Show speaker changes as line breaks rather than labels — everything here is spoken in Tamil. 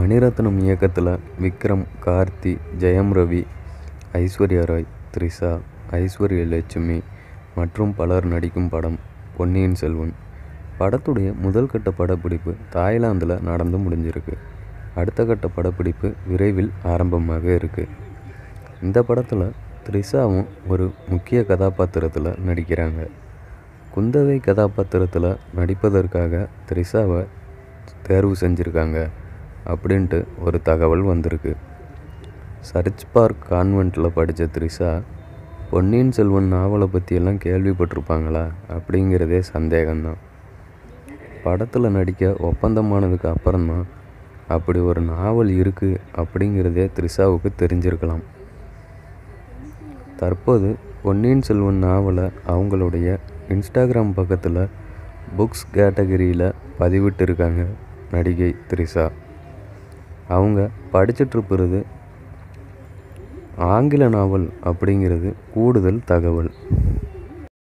மணிரத்னம் இயக்கத்தில் விக்ரம் கார்த்தி ஜெயம் ரவி ஐஸ்வர்யா ராய் த்ரிஷா ஐஸ்வர்ய லட்சுமி மற்றும் பலர் நடிக்கும் படம் பொன்னியின் செல்வன் படத்துடைய முதல் கட்ட படப்பிடிப்பு தாய்லாந்தில் நடந்து முடிஞ்சிருக்கு அடுத்த கட்ட படப்பிடிப்பு விரைவில் ஆரம்பமாக இருக்குது இந்த படத்தில் த்ரிஷாவும் ஒரு முக்கிய கதாபாத்திரத்தில் நடிக்கிறாங்க குந்தவை கதாபாத்திரத்தில் நடிப்பதற்காக த்ரிஷாவை தேர்வு செஞ்சுருக்காங்க அப்படின்ட்டு ஒரு தகவல் வந்திருக்கு சர்ச் பார்க் கான்வெண்ட்டில் படித்த த்ரிஷா பொன்னியின் செல்வன் நாவலை பற்றியெல்லாம் கேள்விப்பட்டிருப்பாங்களா அப்படிங்கிறதே சந்தேகம்தான் படத்தில் நடிக்க ஒப்பந்தமானதுக்கு அப்புறம்தான் அப்படி ஒரு நாவல் இருக்குது அப்படிங்கிறதே த்ரிஷாவுக்கு தெரிஞ்சிருக்கலாம் தற்போது பொன்னியின் செல்வன் நாவலை அவங்களுடைய இன்ஸ்டாகிராம் பக்கத்தில் புக்ஸ் கேட்டகரியில் பதிவிட்டிருக்காங்க நடிகை த்ரிஷா அவங்க படிச்சிட்ருப்பது ஆங்கில நாவல் அப்படிங்கிறது கூடுதல் தகவல்